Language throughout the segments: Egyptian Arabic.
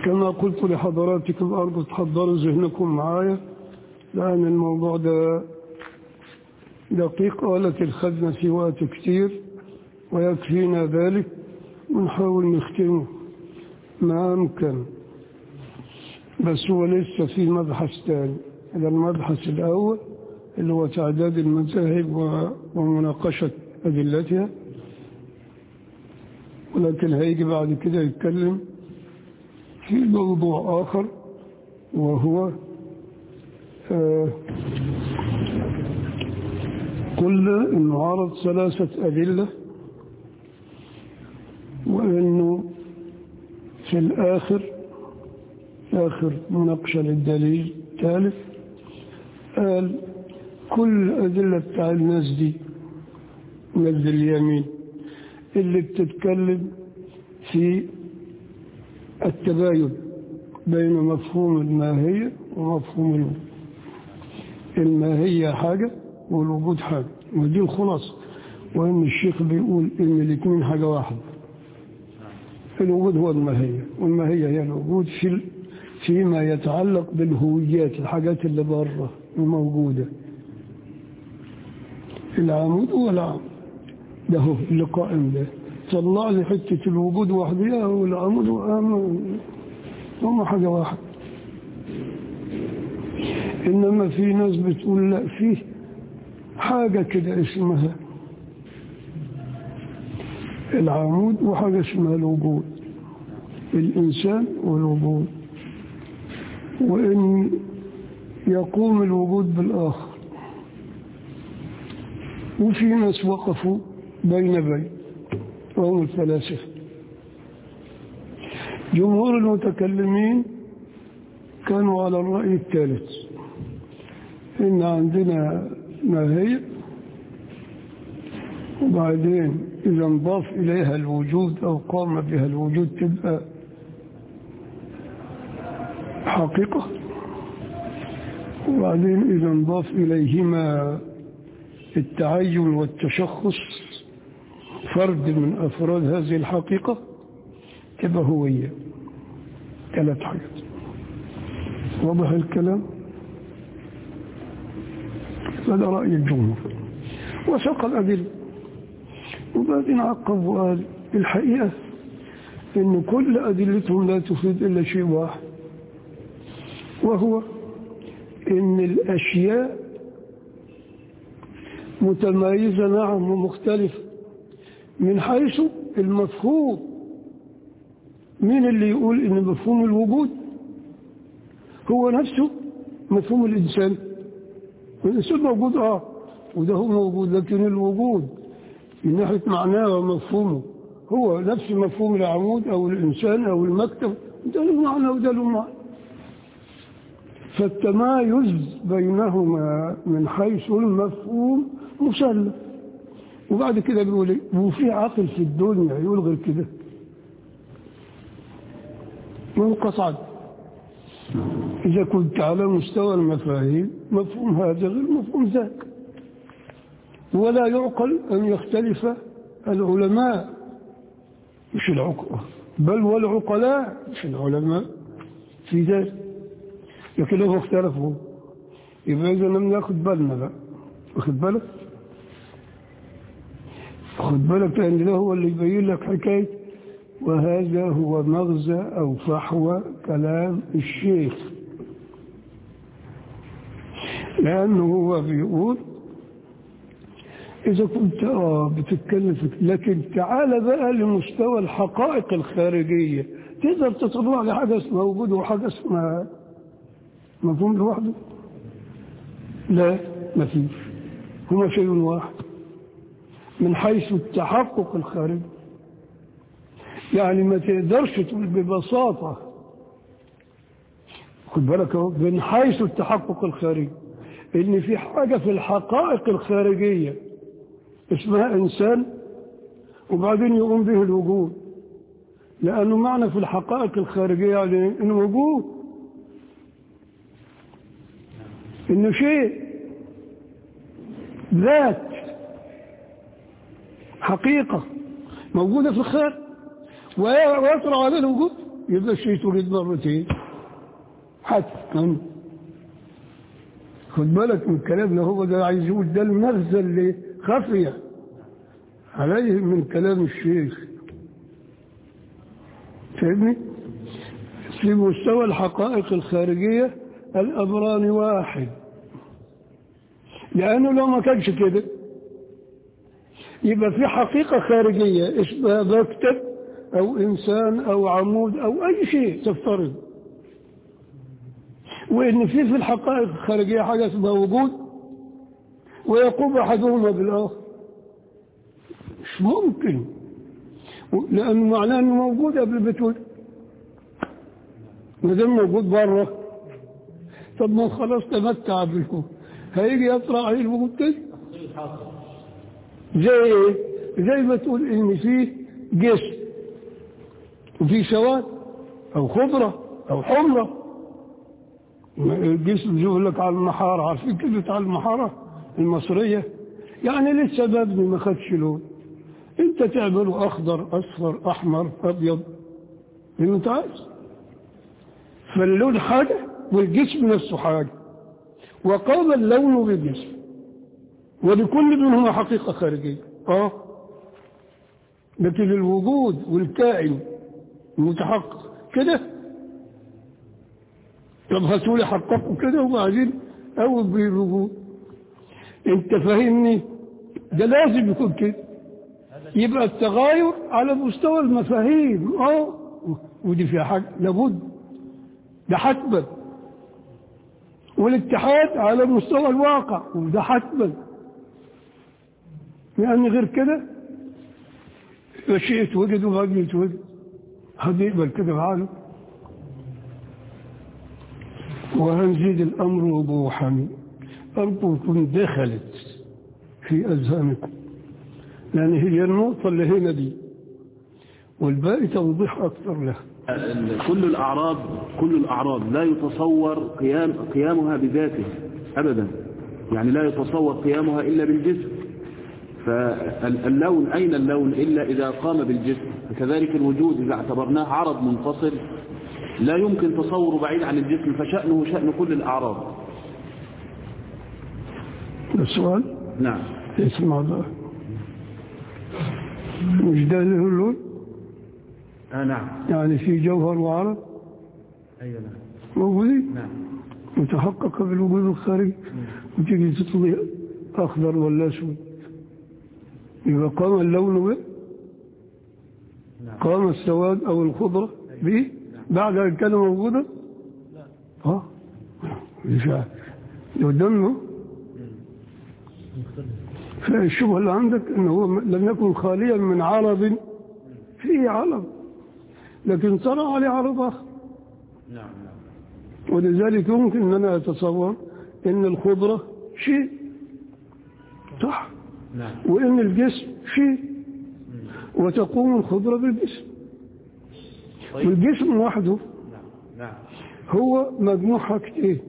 كما قلت لحضراتكم أرجو تحضروا ذهنكم معايا لأن الموضوع ده دقيق ولكن خدنا في وقت كتير ويكفينا ذلك ونحاول نختمه ما أمكن بس هو لسه في مبحث تاني هذا المبحث الأول اللي هو تعداد المذاهب ومناقشة أدلتها ولكن هيجي بعد كده يتكلم في موضوع آخر وهو آه قلنا انه عرض ثلاثة أدلة وانه في الآخر آخر مناقشة للدليل الثالث قال كل الأدلة بتاع الناس دي ناس اليمين اللي بتتكلم في التباين بين مفهوم الماهية ومفهوم الوجود الماهية حاجة والوجود حاجة ودي الخلاصة وإن الشيخ بيقول إن الاثنين حاجة واحدة الوجود هو الماهية والماهية هي الوجود في فيما يتعلق بالهويات الحاجات اللي بره الموجودة العمود هو العمود ده هو اللي قائم ده طلع لي حتة الوجود وحدها والعمود هم حاجة واحدة إنما في ناس بتقول لا فيه حاجة كده اسمها العمود وحاجة اسمها الوجود الإنسان والوجود وإن يقوم الوجود بالآخر وفي ناس وقفوا بين بين وهم الفلاسفة جمهور المتكلمين كانوا على الرأي الثالث إن عندنا ماهية وبعدين إذا انضاف إليها الوجود أو قام بها الوجود تبقى حقيقة وبعدين إذا انضاف إليهما التعين والتشخص فرد من أفراد هذه الحقيقة تبقى هوية ثلاث حاجات واضح الكلام هذا رأي الجمهور وساق الأدلة وبعدين عقب وقال الحقيقة إن كل أدلتهم لا تفيد إلا شيء واحد وهو إن الأشياء متميزة نعم ومختلفة من حيث المفهوم مين اللي يقول إن مفهوم الوجود هو نفسه مفهوم الإنسان الإنسان موجود آه وده هو موجود لكن الوجود من ناحية معناه ومفهومه هو نفس مفهوم العمود أو الإنسان أو المكتب ده له معنى وده له معنى فالتمايز بينهما من حيث المفهوم مسلم وبعد كده بيقول ايه وفي عقل في الدنيا يقول غير كده منقطعا إذا كنت على مستوى المفاهيم مفهوم هذا غير مفهوم ذاك ولا يعقل أن يختلف العلماء مش العقلاء بل والعقلاء مش العلماء في ذلك لكن لو اختلفوا يبقى إذا لم ناخد بالنا بقى واخد بالك خد بالك لأن ده هو اللي يبين لك حكاية وهذا هو مغزى أو فحوى كلام الشيخ لأنه هو بيقول إذا كنت آه بتتكلم في لكن تعال بقى لمستوى الحقائق الخارجية تقدر تطلع لحاجة اسمها وجود وحاجة اسمها مفهوم لوحده لا ما فيش هما شيء واحد من حيث التحقق الخارجي يعني ما تقدرش تقول ببساطة خد بالك اهو من حيث التحقق الخارجي ان في حاجة في الحقائق الخارجية اسمها انسان وبعدين يقوم به الوجود لانه معنى في الحقائق الخارجية يعني انه وجود انه شيء ذات حقيقة موجودة في الخارج ويطرع عليه الوجود يبقى الشيء تريد مرتين حتما خد بالك من كلامنا هو ده عايز يقول ده المغزى اللي خفية عليه من كلام الشيخ فاهمني في مستوى الحقائق الخارجية الأمران واحد لأنه لو ما كانش كده يبقى في حقيقة خارجية اسمها مكتب أو إنسان أو عمود أو أي شيء تفترض وإن في في الحقائق الخارجية حاجة اسمها وجود ويقوم أحدهما بالآخر مش ممكن لأنه معناه أنه موجود قبل بتوجد ما دام موجود بره طب ما خلاص تمتع بالكون هيجي يطلع عليه الوجود كده زي ايه زي ما تقول ان فيه جسم وفيه سواد او خضرة او حمرة الجسم يقول لك على المحارة عارفين كلمة على المحارة المصرية يعني لسه مبني ما خدش لون انت تعمله اخضر اصفر احمر ابيض اللي انت عايز فاللون حاجة والجسم نفسه حاجة وقام اللون بالجسم ولكل منهما حقيقة خارجية اه لكن الوجود والكائن المتحقق كده طب هاتولي حققوا كده وبعدين أول بالوجود انت فاهمني ده لازم يكون كده يبقى التغاير على مستوى المفاهيم اه ودي فيها حاجة لابد ده حتما والاتحاد على مستوى الواقع وده حتما لأن غير كده الشيء يتوجد وبعدين يتوجد حد يقبل كده بعاله وهنزيد الأمر وضوحا أرجوكم دخلت في أذهانكم لأن هي النقطة اللي هنا دي والباقي توضيح أكثر لها كل الأعراض كل الأعراض لا يتصور قيام قيامها بذاته أبدا يعني لا يتصور قيامها إلا بالجسم فاللون أين اللون إلا إذا قام بالجسم كذلك الوجود إذا اعتبرناه عرض منفصل لا يمكن تصوره بعيد عن الجسم فشأنه شأن كل الأعراض السؤال نعم اسمع الله مش ده له اللون آه نعم يعني في جوهر وعرض أيوة نعم موجودين نعم متحققة بالوجود الخارجي وتيجي تطلع أخضر ولا أسود يبقى قام اللون به نعم قام السواد أو الخضرة به بعد أن كان موجودا اه مش عارف. لو دمه فالشبهة اللي عندك أنه هو لم يكن خاليا من عرض فيه عرض لكن طرأ عليه عرض آخر نعم نعم ولذلك يمكن أن أنا أتصور أن الخضرة شيء صح نعم وأن الجسم شيء وتقوم الخضرة بالجسم طيب والجسم وحده نعم نعم هو مجموع حاجتين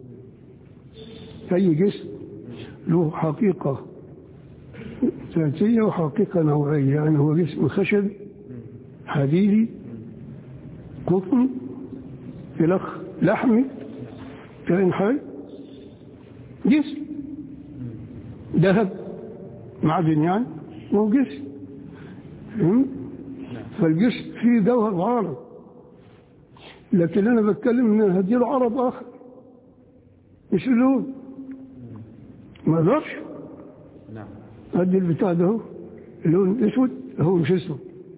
أي جسم له حقيقة ذاتية وحقيقة نوعية يعني هو جسم خشبي حديدي قطن فلخ لحمي كائن حي جسم ذهب معدن يعني هو جسم فهمت؟ فالجسم فيه جوهر وعرض لكن انا بتكلم ان هديله عرض اخر مش اللون ما اقدرش نعم ادي البتاع ده هو اللون اسود هو مش اسود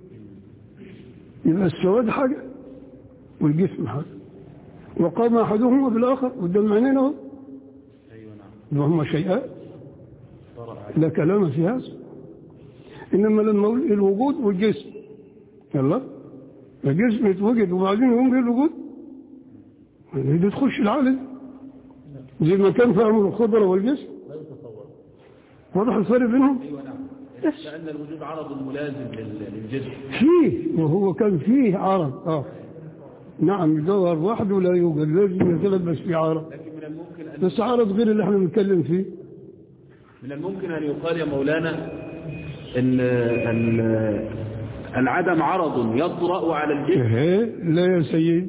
يبقى السواد حاجه والجسم حاجه وقام احدهما بالاخر قدام عينينا اهو أيوة نعم وهما شيئان طرأ لا كلام في هذا انما لما اقول الوجود والجسم يلا الجسم يتوجد وبعدين يقوم به الوجود دي تخش العقل زي ما كان في امر الخضره والجسم لا يتصور واضح الفرق بينهم أيوة نعم بس لأن الوجود عرض ملازم لل- للجسم فيه وهو كان فيه عرض اه نعم الجوهر وحده لا يوجد لازم يتلبس في عرض لكن من الممكن أن بس عرض غير اللي احنا بنتكلم فيه من الممكن أن يقال يا مولانا أن أن العدم عرض يطرأ على الجسم إيه لا يا سيد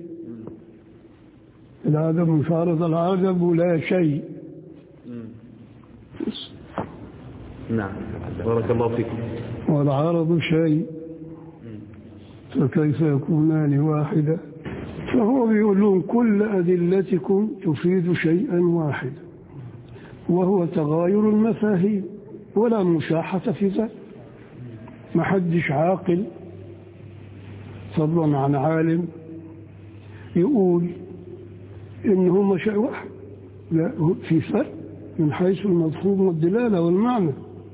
العدم مش عرض العدم ولا شيء نعم بارك الله فيكم والعرض شيء فكيف يكونان واحدا فهو بيقول لهم كل أدلتكم تفيد شيئا واحدا وهو تغاير المفاهيم ولا مشاحة في ذلك ما حدش عاقل فضلا عن عالم يقول إن هما شيء واحد لا هو في فرق من حيث المفهوم والدلالة والمعنى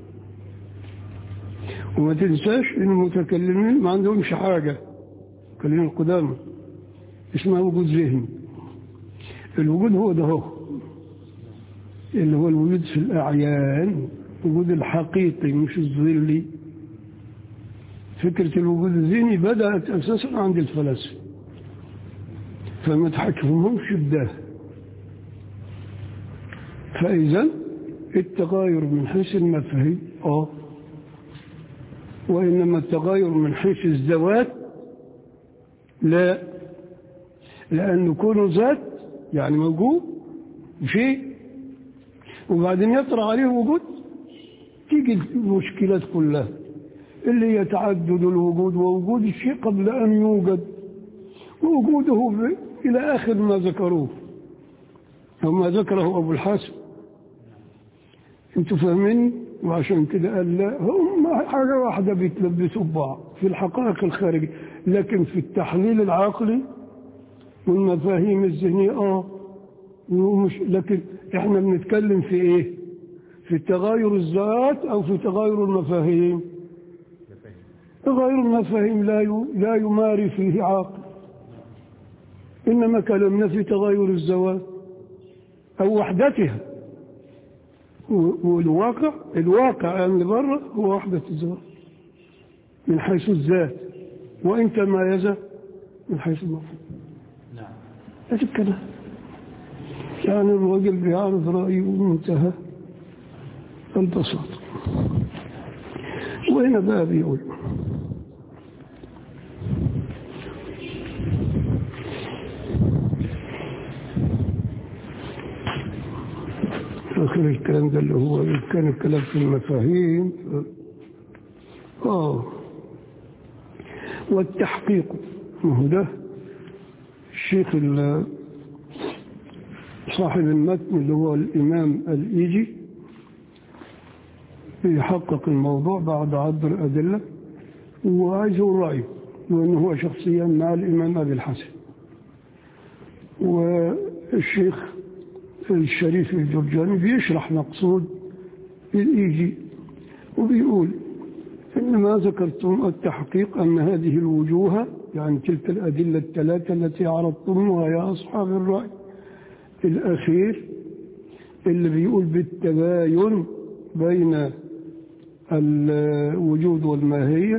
وما تنساش ان المتكلمين ما عندهمش حاجة المتكلمين القدامى اسمها وجود ذهني الوجود هو ده هو اللي هو الوجود في الأعيان الوجود الحقيقي مش الظلي فكرة الوجود الذهني بدأت أساسا عند الفلاسفة فما تحكمهمش بده فإذا التغاير من حيث المفاهيم اه وإنما التغاير من حيث الذوات لا لأن كونه ذات يعني موجود شيء وبعدين يطرأ عليه وجود تيجي المشكلات كلها اللي يتعدد الوجود ووجود الشيء قبل أن يوجد ووجوده إلى آخر ما ذكروه أو ما ذكره أبو الحسن انتوا فاهمين وعشان كده قال لا هم حاجة واحدة بيتلبسوا ببعض في الحقائق الخارجية لكن في التحليل العقلي والمفاهيم الذهنية اه ومش لكن احنا بنتكلم في ايه في تغاير الذات او في تغاير المفاهيم تغاير المفاهيم لا لا يماري فيه عاقل انما كلامنا في تغاير الذوات او وحدتها والواقع الواقع اللي بره هو وحدة الذات من حيث الذات وإن تمايز من حيث المفهوم نعم هذا الكلام يعني الراجل بيعرض رأيه بمنتهى البساطة وهنا بقى بيقول آخر الكلام ده اللي هو كان الكلام في المفاهيم آه والتحقيق ما هو ده الشيخ صاحب المتن اللي هو الإمام الإيجي يحقق الموضوع بعد عرض الأدلة وعايز يقول رأيه وأنه هو شخصيا مع الإمام أبي الحسن والشيخ الشريف الجرجاني بيشرح مقصود الإيجي وبيقول إن ما ذكرتم التحقيق أن هذه الوجوه يعني تلك الأدلة الثلاثة التي عرضتموها يا أصحاب الرأي الأخير اللي بيقول بالتباين بين الوجود والماهية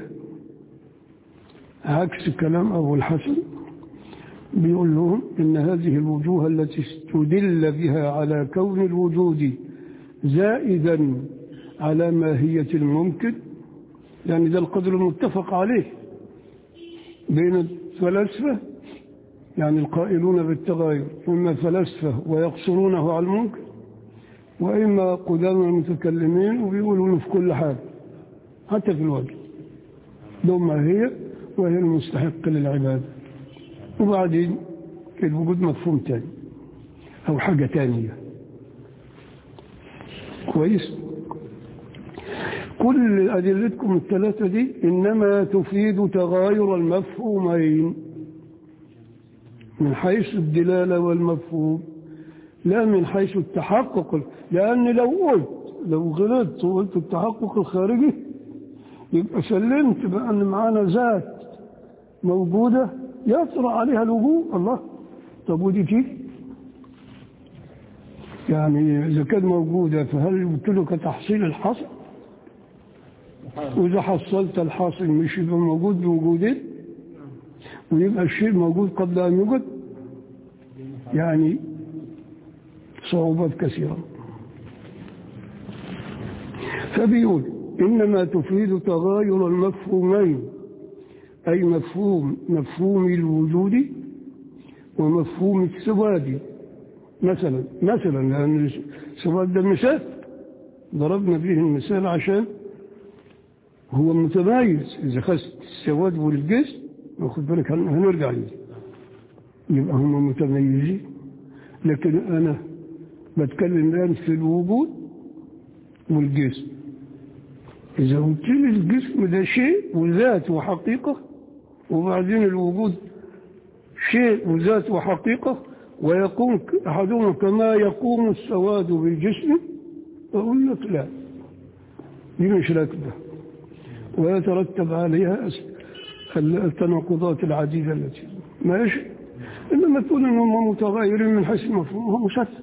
عكس كلام أبو الحسن بيقول لهم إن هذه الوجوه التي استدل بها على كون الوجود زائدا على ماهية الممكن يعني ده القدر المتفق عليه بين الفلاسفة يعني القائلون بالتغاير إما فلاسفة ويقصرونه على الممكن وإما قدام المتكلمين وبيقولوا في كل حاجة حتى في الوجه دون ماهية وهي المستحق للعبادة وبعدين الوجود مفهوم تاني أو حاجة تانية كويس كل أدلتكم الثلاثة دي إنما تفيد تغاير المفهومين من حيث الدلالة والمفهوم لا من حيث التحقق لأن لو قلت لو غلطت وقلت التحقق الخارجي يبقى سلمت بأن معانا ذات موجودة يطرأ عليها الوجود الله طب ودي تيجي يعني إذا كانت موجودة فهل يمكنك تحصيل الحصل وإذا حصلت الحاصل مش يبقى موجود بوجودين ويبقى الشيء موجود قبل أن يوجد يعني صعوبات كثيرة فبيقول إنما تفيد تغاير المفهومين أي مفهوم مفهوم الوجود ومفهوم السواد مثلا مثلا لأن السواد ده مثال ضربنا به المثال عشان هو متميز إذا خدت السواد والجسم واخد بالك هن- هنرجع ليه يبقى هم متميزين لكن أنا بتكلم الآن في الوجود والجسم إذا قلت لي الجسم ده شيء وذات وحقيقة وبعدين الوجود شيء وذات وحقيقة ويقوم ك- أحدهما كما يقوم السواد بالجسم أقول لك لا دي مش راكبة ويترتب عليها أس- التناقضات العديدة التي ماشي إنما تقول إنهم متغيرين من حيث المفهوم هو مشتت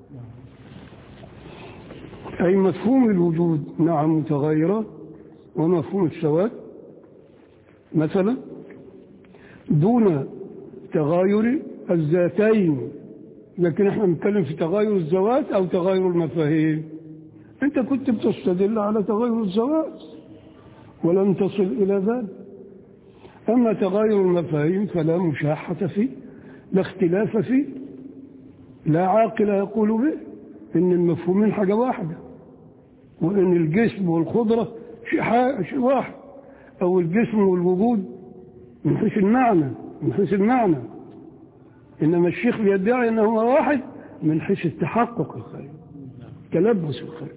أي مفهوم الوجود نعم متغيرة ومفهوم السواد مثلا دون تغاير الذاتين لكن احنا بنتكلم في تغاير الذوات او تغاير المفاهيم انت كنت بتستدل على تغاير الذوات ولم تصل الى ذلك اما تغاير المفاهيم فلا مشاحة فيه لا اختلاف فيه لا عاقل يقول به ان المفهومين حاجة واحدة وان الجسم والخضرة شيء ح- شيء واحد او الجسم والوجود من حيث المعنى من حيث المعنى انما الشيخ بيدعي انه هو واحد من حيث التحقق الخير تلبس الخير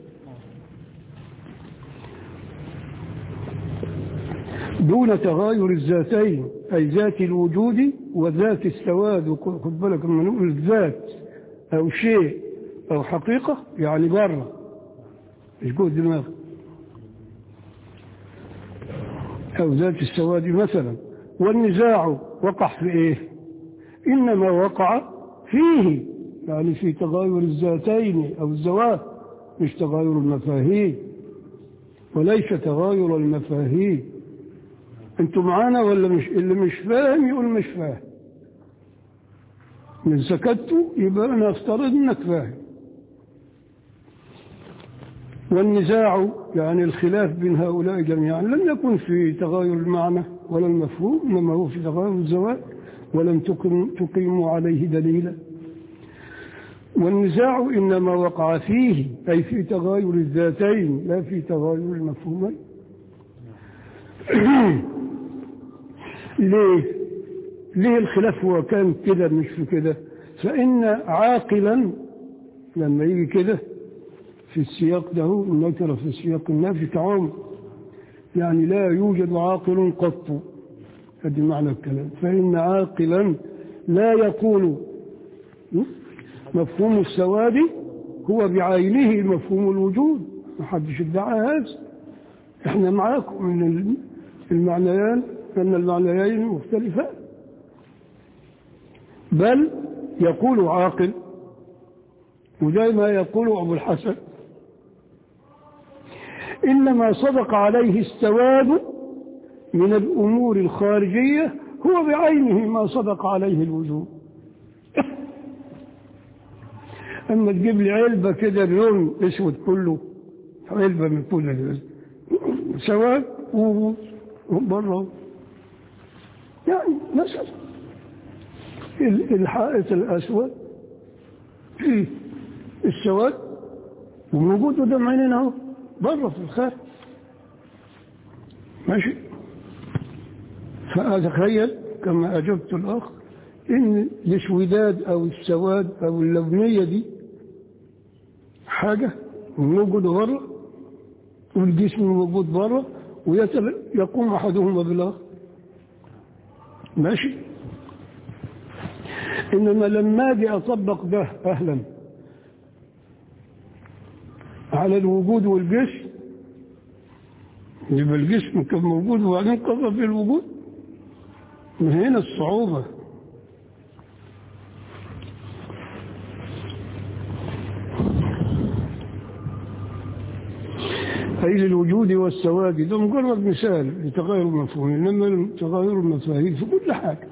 دون تغاير الذاتين أي ذات الوجود وذات السواد وك- خد بالك لما نقول ذات أو شيء أو حقيقة يعني بره مش جوه الدماغ أو ذات السواد مثلا والنزاع وقع في إيه إنما وقع فيه يعني في تغاير الذاتين أو الزوات مش تغاير المفاهيم وليس تغاير المفاهيم انتوا معانا ولا مش اللي مش فاهم يقول مش فاهم من سكتوا يبقى انا افترض انك فاهم والنزاع يعني الخلاف بين هؤلاء جميعا لم يكن في تغاير المعنى ولا المفهوم انما هو في تغاير الزواج ولم تقم تقيموا عليه دليلا والنزاع انما وقع فيه اي في تغاير الذاتين لا في تغاير المفهومين ليه ليه الخلاف هو كان كده مش في كده فإن عاقلا لما يجي كده في السياق ده النكرة في السياق النافي تعم يعني لا يوجد عاقل قط هذه معنى الكلام فإن عاقلا لا يكون مفهوم السواد هو بعينه مفهوم الوجود ما حدش ادعى هذا احنا معاكم من المعنيان أن المعنيين مختلفان بل يقول عاقل وزي ما يقول أبو الحسن إنما صدق عليه السواد من الأمور الخارجية هو بعينه ما صدق عليه الوجود أما تجيب لي علبة كده اللون أسود كله علبة من كل سواد وبره يعني مثلا الحائط الأسود فيه السواد وموجود قدام عينينا اهو بره في الخارج ماشي فأتخيل كما أجبت الأخ إن الاسوداد أو السواد أو اللونية دي حاجة موجودة بره والجسم موجود بره ويقوم أحدهما بالآخر ماشي إنما لما أجي أطبق ده أهلا على الوجود والجسم يبقى الجسم كان موجود وبعدين قضى في الوجود من هنا الصعوبة أي للوجود والسواد ده مجرد مثال لتغير المفهوم إنما تغير المفاهيم في كل حاجة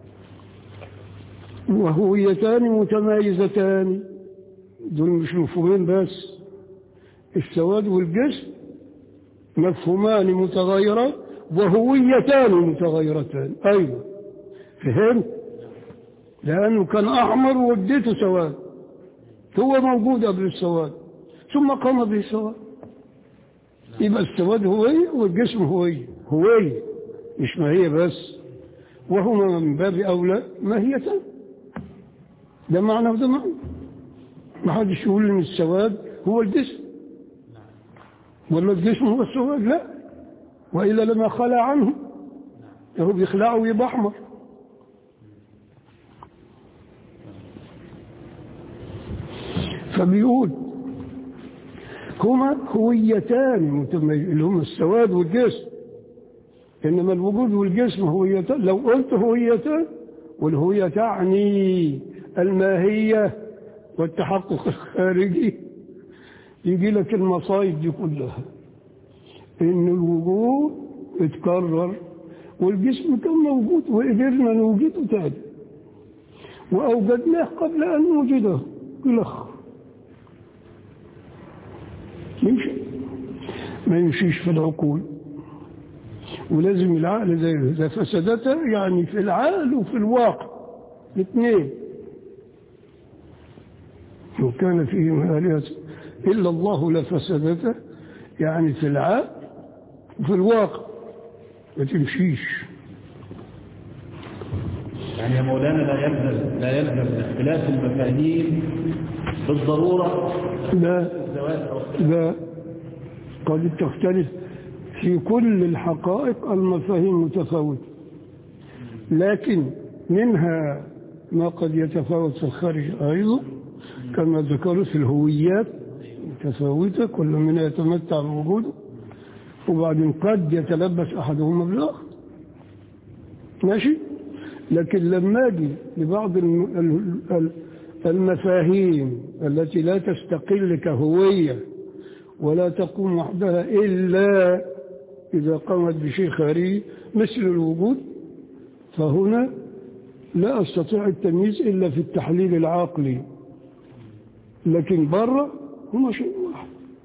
وهويتان متمايزتان دول مش مفهومين بس السواد والجسم مفهومان متغيران وهويتان متغيرتان أيضا فهمت لأنه كان أحمر واديته سواد هو موجود قبل السواد ثم قام به السواد يبقى السواد هوية والجسم هوية هوية مش ما هي بس وهما من باب أولى ماهيتان ده معنى وده معنى ما حدش يقول ان السواد هو الجسم ولا الجسم هو السواد لا وإلا لما خلع عنه هو بيخلعه ويبقى أحمر فبيقول هما هويتان متميز اللي هما السواد والجسم إنما الوجود والجسم هويتان لو قلت هويتان والهوية تعني الماهية والتحقق الخارجي يجي لك المصايب دي كلها إن الوجود اتكرر والجسم كان موجود وقدرنا نوجده تاني وأوجدناه قبل أن نوجده الأخ يمشي ما يمشيش في العقول ولازم العقل زي إذا فسدته يعني في العقل وفي الواقع الاثنين لو كان فيهم آلهة إلا الله لفسدته يعني في العقل وفي الواقع ما تمشيش يعني يا مولانا لا يلزم لا يلزم اختلاف المفاهيم بالضرورة لا الزواج أو لا قد تختلف في كل الحقائق المفاهيم متفاوتة لكن منها ما قد يتفاوت في الخارج أيضا كما ذكروا في الهويات متفاوتة كل منها يتمتع بوجوده وبعدين قد يتلبس أحدهما بالآخر ماشي لكن لما أجي لبعض الم- ال- ال- المفاهيم التي لا تستقل كهوية ولا تقوم وحدها إلا إذا قامت بشيء خارجي مثل الوجود فهنا لا أستطيع التمييز إلا في التحليل العقلي لكن بره هما شيء واحد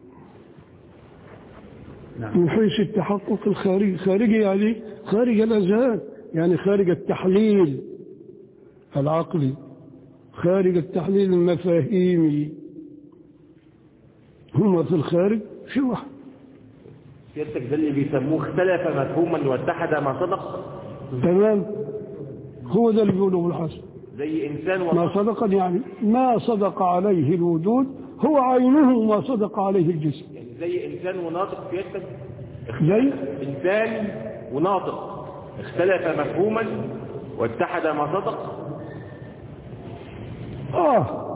نعم من حيث التحقق الخارجي خارجي يعني خارج الأذهان يعني خارج التحليل العقلي خارج التحليل المفاهيمي هما في الخارج شيء واحد سيادتك ده اللي بيسموه اختلف مفهوما واتحد ما صدق تمام هو ده اللي بيقوله ابو الحسن زي انسان ما ونص صدق يعني ما صدق عليه الوجود هو عينه ما صدق عليه الجسم يعني زي انسان وناطق سيادتك زي انسان وناطق اختلف مفهوما واتحد ما صدق اه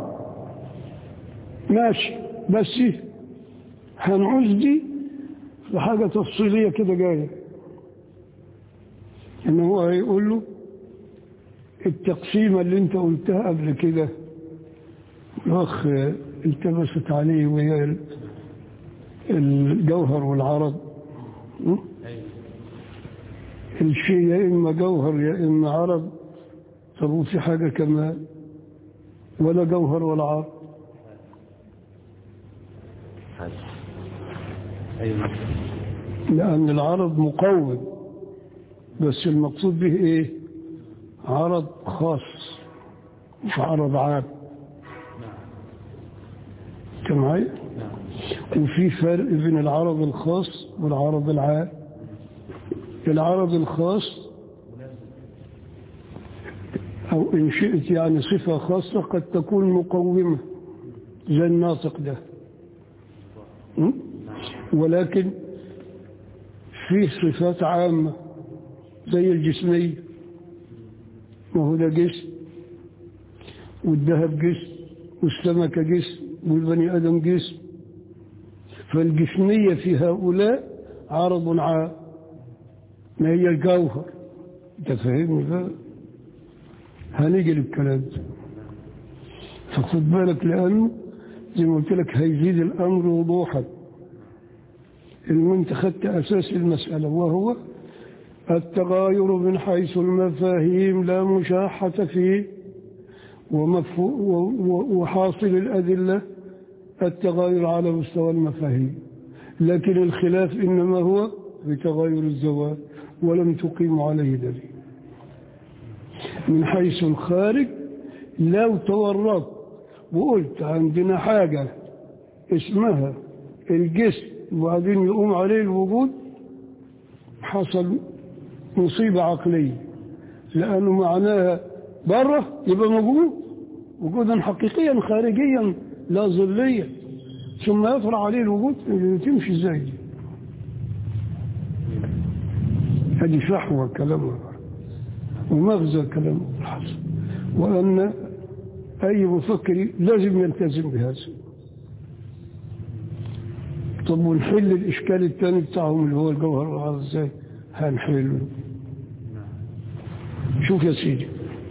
ماشي بس هنعوز دي في حاجة تفصيلية كده جاية ان هو هيقول له التقسيمة اللي انت قلتها قبل كده الاخ التبست عليه وهي ال- الجوهر والعرض م? الشيء يا اما جوهر يا اما عرض طب وفي حاجة كمان ولا جوهر ولا عرض ايوه لأن العرض مقوم بس المقصود به إيه عرض خاص مش عرض عام أنت معايا وفي فرق بين العرض الخاص والعرض العام العرض الخاص أو إن شئت يعني صفة خاصة قد تكون مقومة زي الناطق ده م? ولكن فيه صفات عامة زي الجسمية ما هو ده جسم والذهب جسم والسمكة جسم والبني آدم جسم فالجسمية في هؤلاء عرض عام ما هي الجوهر انت فاهمني بقى هنيجي للكلام ده فخد بالك لأنه زي ما قلت لك هيزيد الأمر وضوحا اللي انت خدت أساس المسألة وهو التغاير من حيث المفاهيم لا مشاحة فيه ومفهو و- و- وحاصل الأدلة التغاير على مستوى المفاهيم لكن الخلاف إنما هو في تغاير الزواج ولم تقيم عليه دليل من حيث الخارج لو تورطت وقلت عندنا حاجة اسمها الجسم وبعدين يقوم عليه الوجود حصل مصيبة عقلية لأنه معناها بره يبقى موجود وجودا حقيقيا خارجيا لا ظليا ثم يطرح عليه الوجود تمشي ازاي دي هذه فحوى كلامه ومغزى كلامه الحسن وأن أي مفكر لازم يلتزم بهذا طب ونحل الإشكال الثاني بتاعهم اللي هو الجوهر العرض ازاي هنحله شوف يا سيدي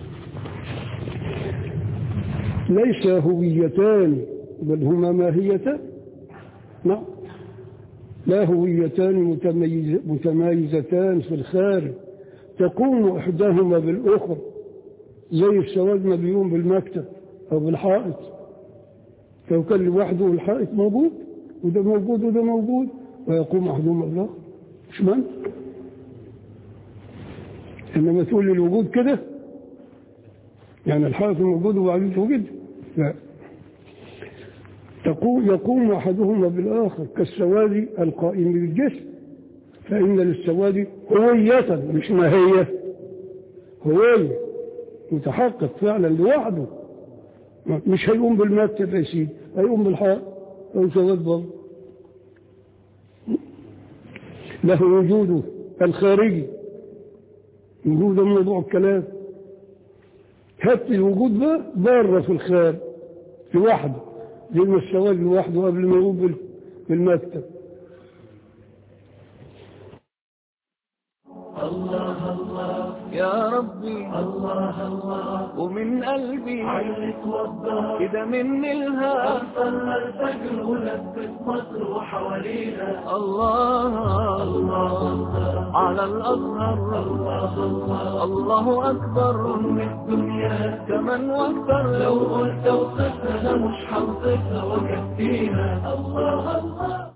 ليس هويتان بل هما ماهيتان نعم لا هويتان متميز متمايزتان في الخارج تقوم إحداهما بالأخرى زي السواد ما بيقوم بالمكتب أو بالحائط لو كان لوحده الحائط موجود وده موجود وده موجود ويقوم أحدهما بالآخر مش من إنما تقول لي الوجود كده يعني الحائط موجود وبعدين توجد لا تقوم يقوم أحدهما بالآخر كالسواد القائم بالجسم فإن للسواد هوية مش ماهية هوية متحقق فعلا لوحده مش هيقوم بالمكتب يا سيدي هيقوم بالحائط أو سواد برضه له وجوده الخارجي وجود موضوع الكلام هات الوجود ده بره في الخارج لوحده زي ما السواد لوحده قبل ما يقوم بالمكتب الله الله يا ربي الله الله ومن قلبي عينك وضح كده مني الهام صلى الفجر ولبس مصر وحوالينا الله الله على الأزهر الله الله الله أكبر أم الدنيا كمان واكبر لو قلت وصفنا مش حوصفها وكفينا الله الله